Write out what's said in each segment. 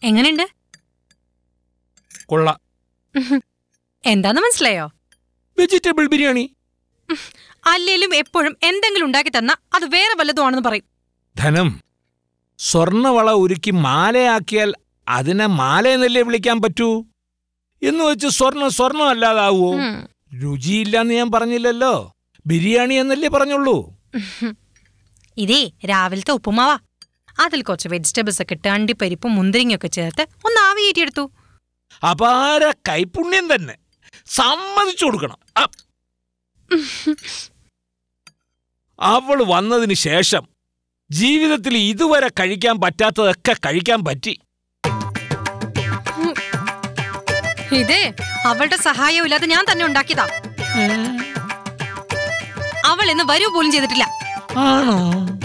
എങ്ങനെയുണ്ട് കൊള്ളാം എന്താന്ന് മനസ്സിലായോ വെജിറ്റബിൾ ബിരിയാണി അല്ലേലും എപ്പോഴും എന്തെങ്കിലും ഉണ്ടാക്കി തന്നാ അത് വേറെ വല്ലതുമാണെന്ന് പറയും ധനം സ്വർണവള ഉരുക്കി മാലയാക്കിയാൽ അതിനെ മാലയെന്നല്ലേ വിളിക്കാൻ പറ്റൂ എന്ന് വെച്ച് സ്വർണം സ്വർണം അല്ലാതാവോ ഉം. രുചിയില്ലാന്ന് ഞാൻ പറഞ്ഞില്ലല്ലോ ബിരിയാണി എന്നല്ലേ പറഞ്ഞുള്ളൂ ഇതേ രാവിലത്തെ ഉപ്പുമാവാ അതിൽ കുറച്ച് വെജിറ്റബിൾസ് ഒക്കെ ഇട്ട് അണ്ടിപ്പരിപ്പും മുന്തിരിങ്ങയൊക്കെ ചേർത്ത് ഒന്ന് ആവി കയറ്റിയെടുത്തു അപാര കൈപുണ്യം തന്നെ സമ്മതിച്ചു കൊടുക്കണം അ- അവൾ വന്നതിന് ശേഷം ജീവിതത്തിൽ ഇതുവരെ കഴിക്കാൻ പറ്റാത്തതൊക്കെ കഴിക്കാൻ പറ്റി ഇതേ അവളുടെ സഹായം ഇല്ലാതെ ഞാൻ തന്നെ ഉണ്ടാക്കിയതാ അവൾ ഇന്ന് വരൂ പോലും ചെയ്തിട്ടില്ല ആണോ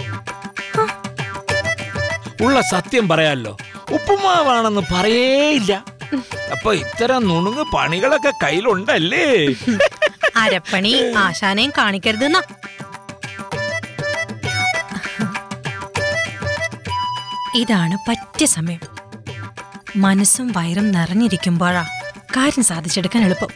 ഉള്ള സത്യം പറയാലോ ഉപ്പുമാവാണെന്ന് പറയേയില്ല അപ്പൊ ഇത്തരം നുണുങ്ങ് പണികളൊക്കെ കയ്യിലുണ്ടല്ലേ അരപ്പണി ആശാനെയും കാണിക്കരുതെന്നാ ഇതാണ് പറ്റിയ സമയം മനസ്സും വയറും നിറഞ്ഞിരിക്കുമ്പോഴാ കാര്യം സാധിച്ചെടുക്കാൻ എളുപ്പം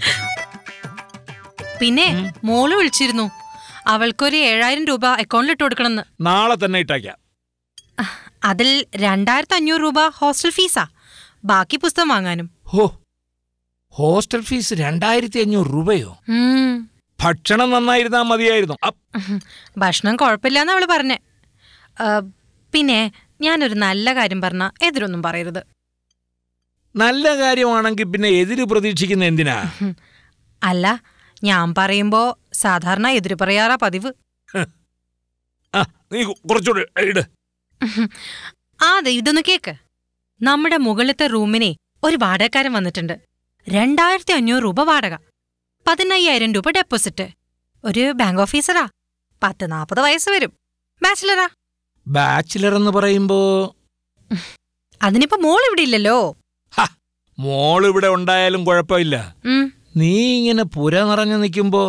പിന്നെ മോള് വിളിച്ചിരുന്നു അവൾക്കൊരു ഏഴായിരം രൂപ അക്കൗണ്ടിൽ ഇട്ട് കൊടുക്കണമെന്ന് നാളെ തന്നെ ഇട്ടേക്കാം അതിൽ രണ്ടായിരത്തി അഞ്ഞൂറ് രൂപ ഹോസ്റ്റൽ ഫീസാ ബാക്കി പുസ്തകം വാങ്ങാനും ഹോ ഹോസ്റ്റൽ ഫീസ് രണ്ടായിരത്തി അഞ്ഞൂറ് രൂപയോ ഉം. ഭക്ഷണം നന്നായിരുന്നാ മതിയായിരുന്നു അപ്പ് ഭക്ഷണം കുഴപ്പമില്ലാന്ന് അവള് പറഞ്ഞേ ആ, പിന്നെ ഞാനൊരു നല്ല കാര്യം പറഞ്ഞ എതിരൊന്നും പറയരുത് നല്ല കാര്യമാണെങ്കിൽ പിന്നെ എതിര് പ്രതീക്ഷിക്കുന്ന എന്തിനാ അല്ല ഞാൻ പറയുമ്പോ സാധാരണ എതിര് പറയാറാ പതിവ് ആ നീ കു- കുറച്ചുകൂടെ ഇട് അതെ ഇതൊന്ന് കേക്ക് നമ്മുടെ മുകളിലത്തെ റൂമിനെ ഒരു വാടകക്കാരൻ വന്നിട്ടുണ്ട് രണ്ടായിരത്തി അഞ്ഞൂറ് രൂപ വാടക പതിനയ്യായിരം രൂപ ഡെപ്പോസിറ്റ് ഒരു ബാങ്ക് ഓഫീസറാ പത്ത് നാൽപ്പത് വയസ്സ് വരും ബാച്ചിലറാ ബാച്ചിലർ എന്ന് പറയുമ്പോ അതിനിപ്പോ മോൾ ഇവിടെ ഇല്ലല്ലോ മോൾ ഇവിടെ ഉണ്ടായാലും കുഴപ്പമില്ല ഉം. നീ ഇങ്ങനെ പുര നിറഞ്ഞു നിൽക്കുമ്പോ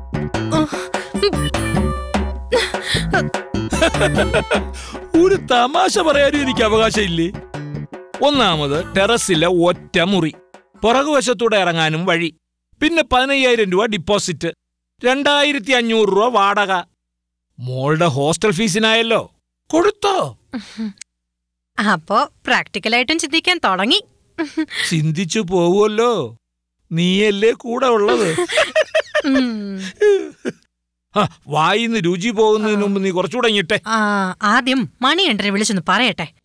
ഒരു തമാശ പറയാനും എനിക്ക് അവകാശമില്ലേ ഒന്നാമത് ടെറസിലെ ഒറ്റ മുറി പുറകുവശത്തൂടെ ഇറങ്ങാനും വഴി പിന്നെ പതിനയ്യായിരം രൂപ ഡിപ്പോസിറ്റ് രണ്ടായിരത്തി അഞ്ഞൂറ് രൂപ വാടക മോളുടെ ഹോസ്റ്റൽ ഫീസിനായല്ലോ കൊടുത്തോ അപ്പോ പ്രാക്ടിക്കലായിട്ടും ചിന്തിക്കാൻ തുടങ്ങി ചിന്തിച്ചു പോവുമല്ലോ നീയല്ലേ കൂടെ ഉള്ളത് ഉം. ആ, വായിന്ന് രുചി പോകുന്നതിന് മുമ്പ് നീ കുറച്ചുകൂടെ ഇങ്ങിട്ടെ ആ, ആദ്യം മണിയണ്ടനെ വിളിച്ചൊന്ന് പറയട്ടെ